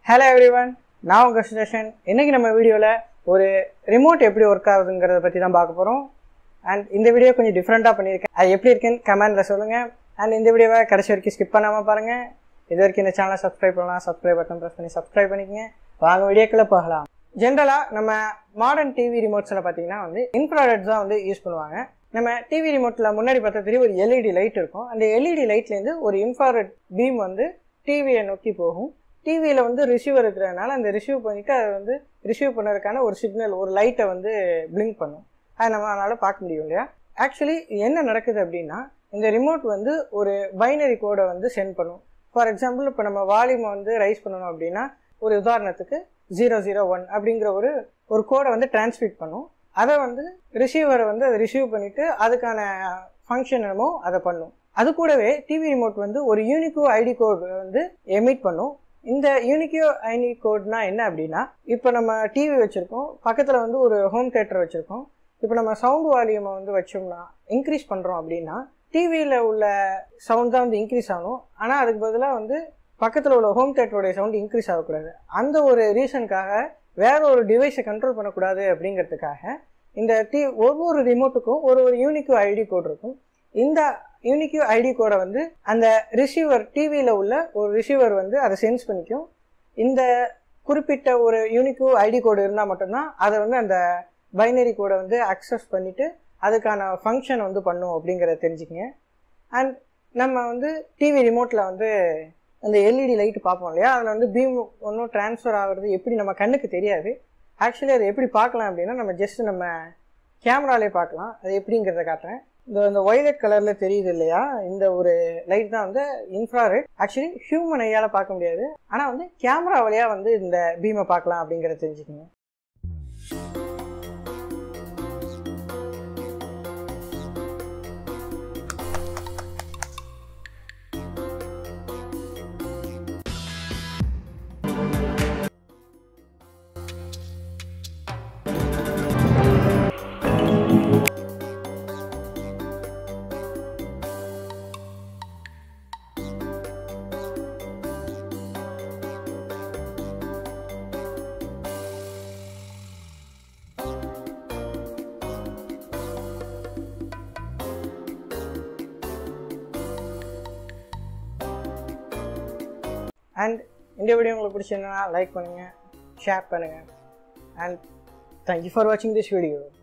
hello everyone நான் உங்கள் சுதர்ஷன் இன்னைக்கு நம்ம வீடியோவில் ஒரு ரிமோட் எப்படி ஒர்க் ஆகுதுங்கிறத பற்றி தான் பார்க்க போகிறோம் அண்ட் இந்த வீடியோ கொஞ்சம் டிஃப்ரெண்ட்டாக பண்ணியிருக்கேன் அது எப்படி இருக்குன்னு கமெண்டில் சொல்லுங்கள் அண்ட் இந்த வீடியோவை கடைசி வரைக்கும் ஸ்கிப் பண்ணாமல் பாருங்கள் இது வரைக்கும் இந்த சேனலை சப்ஸ்கிரைப் பண்ணலாம் சப்ஸ்கிரைப் பட்டன் ப்ரெஸ் பண்ணி சப்ஸ்கிரைப் பண்ணிக்கங்க வாங்க வீடியோக்குள்ளே போகலாம் ஜென்ரலாக நம்ம மாடர்ன் டிவி ரிமோட்ஸில் பார்த்தீங்கன்னா வந்து இன்ஃப்ராரெட் தான் வந்து யூஸ் பண்ணுவாங்க நம்ம டிவி ரிமோட்டில் முன்னாடி பார்த்தா தெரியும் ஒரு எல்இடி லைட் இருக்கும் அந்த எல்இடி லைட்லேருந்து ஒரு இன்ஃப்ராரெட் பீம் வந்து டிவியை நோக்கி போகும் டிவியில் வந்து ரிசீவர் இருக்கிறதுனால அந்த ரிசீவ் பண்ணிவிட்டு அதை வந்து ரிசீவ் பண்ணுறதுக்கான ஒரு சிக்னல் ஒரு லைட்டை வந்து பிளிங்க் பண்ணும் அதை நம்ம அதனால் பார்க்க முடியும் இல்லையா ஆக்சுவலி என்ன நடக்குது அப்படின்னா இந்த ரிமோட் வந்து ஒரு பைனரி கோடை வந்து சென்ட் பண்ணும் ஃபார் எக்ஸாம்பிள் இப்போ நம்ம வால்யூமை வந்து ரைஸ் பண்ணணும் அப்படின்னா ஒரு உதாரணத்துக்கு ஜீரோ ஜீரோ ஒன் அப்படிங்கிற ஒரு ஒரு கோடை வந்து டிரான்ஸ்மிட் பண்ணும் அதை வந்து ரிசீவரை வந்து அதை ரிசீவ் பண்ணிவிட்டு அதுக்கான ஃபங்க்ஷன் என்னமோ அதை பண்ணும் அது கூடவே டிவி ரிமோட் வந்து ஒரு யூனிகோ ஐடி கோட் வந்து எமிட் பண்ணும் இந்த யூனிகியோ ஐடி கோட்னா என்ன அப்படின்னா இப்போ நம்ம டிவி வச்சுருக்கோம் பக்கத்தில் வந்து ஒரு ஹோம் தேட்டர் வச்சுருக்கோம் இப்போ நம்ம சவுண்ட் வால்யூமை வந்து வச்சோம்னா இன்க்ரீஸ் பண்ணுறோம் அப்படின்னா டிவியில் உள்ள சவுண்ட் தான் வந்து இன்க்ரீஸ் ஆகணும் ஆனால் அதுக்கு பதிலாக வந்து பக்கத்தில் உள்ள ஹோம் தேட்டருடைய சவுண்ட் இன்க்ரீஸ் ஆகக்கூடாது அந்த ஒரு ரீசனுக்காக வேற ஒரு டிவைஸை கண்ட்ரோல் பண்ணக்கூடாது அப்படிங்கிறதுக்காக இந்த டி ஒவ்வொரு ரிமோட்டுக்கும் ஒரு ஒரு யூனிக்யூ ஐடி கோட் இருக்கும் இந்த யூனிக்யூ ஐடி கோடை வந்து அந்த ரிசீவர் டிவியில் உள்ள ஒரு ரிசீவர் வந்து அதை சென்ஸ் பண்ணிக்கும் இந்த குறிப்பிட்ட ஒரு யூனிக்யூ ஐடி கோடு இருந்தால் மட்டும்தான் அதை வந்து அந்த பைனரி கோடை வந்து அக்சஸ் பண்ணிவிட்டு அதுக்கான ஃபங்க்ஷன் வந்து பண்ணும் அப்படிங்கிறத தெரிஞ்சுக்கங்க அண்ட் நம்ம வந்து டிவி ரிமோட்டில் வந்து அந்த எல்இடி லைட் பார்ப்போம் இல்லையா அதில் வந்து பீம் ஒன்றும் ட்ரான்ஸ்ஃபர் ஆகிறது எப்படி நம்ம கண்ணுக்கு தெரியாது ஆக்சுவலி அதை எப்படி பார்க்கலாம் அப்படின்னா நம்ம ஜஸ்ட் நம்ம கேமராலே பார்க்கலாம் அது எப்படிங்கிறத காட்டுறேன் இந்த இந்த ஒய்லட் கலரில் தெரியுது இல்லையா இந்த ஒரு லைட் தான் வந்து இன்ஃப்ராரெட் ஆக்சுவலி ஹியூமன் ஐயால் பார்க்க முடியாது ஆனால் வந்து கேமரா வழியாக வந்து இந்த பீமை பார்க்கலாம் அப்படிங்கிறத தெரிஞ்சுக்கோங்க அண்ட் இந்த வீடியோ உங்களுக்கு பிடிச்சிருந்தா லைக் பண்ணுங்கள் ஷேர் பண்ணுங்கள் அண்ட் தேங்க்யூ ஃபார் வாட்சிங் திஸ் வீடியோ